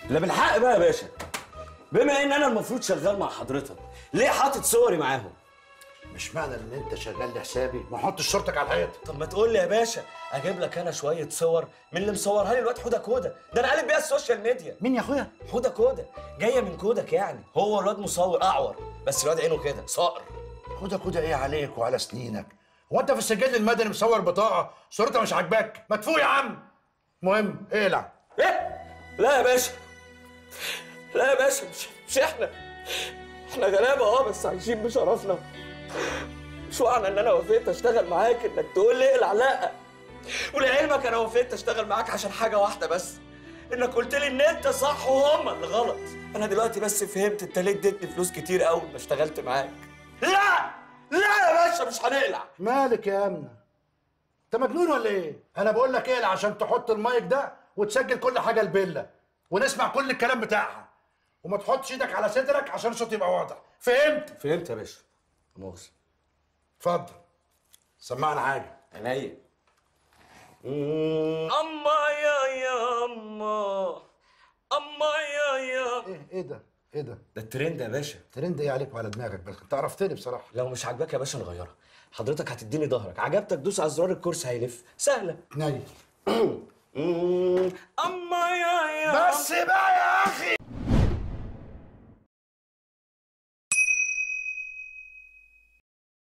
لا بالحق بقى يا باشا بما ان انا المفروض شغال مع حضرتك ليه حاطط صوري معاهم مش معنى ان انت شغال لحسابي ما احطش صورتك على الحيط طب ما تقول لي يا باشا اجيب لك انا شويه صور من اللي مصورها لي الواد حوده كوده ده انا قالب بيها السوشيال ميديا مين يا اخويا حوده كوده جايه من كودك يعني هو الواد مصور اعور بس الواد عينه كده صقر خدها كده ايه عليك وعلى سنينك هو انت في السجل المدني مصور بطاقه صورتها مش عاجباك مدفوع يا عم المهم اقلع ايه لا يا باشا لا يا باشا مش مش احنا احنا غلابه اه بس عايشين بشرفنا مش معنى ان انا وافقت اشتغل معاك انك تقول لي اقلع لا ولعلمك انا وافقت اشتغل معاك عشان حاجه واحده بس انك قلت لي ان انت صح وهم اللي غلط انا دلوقتي بس فهمت انت ليه اديتني فلوس كتير قوي ما اشتغلت معاك لا لا يا باشا مش هنقلع مالك يا امنه انت مجنون ولا ايه انا بقول لك اقلع عشان تحط المايك ده وتسجل كل حاجه البله ونسمع كل الكلام بتاعها وما تحطش ايدك على صدرك عشان الصوت يبقى واضح فهمت فهمت يا باشا مؤاخذه اتفضل سمعنا حاجه عينيا اما يا يا اما اما يا يا ايه ايه ده ايه ده ده الترند يا باشا ترند ايه عليك وعلى دماغك بس انت عرفتني بصراحه لو مش عاجباك يا باشا نغيرها حضرتك هتديني ظهرك عجبتك دوس على زرار الكرسي هيلف سهله ناي أم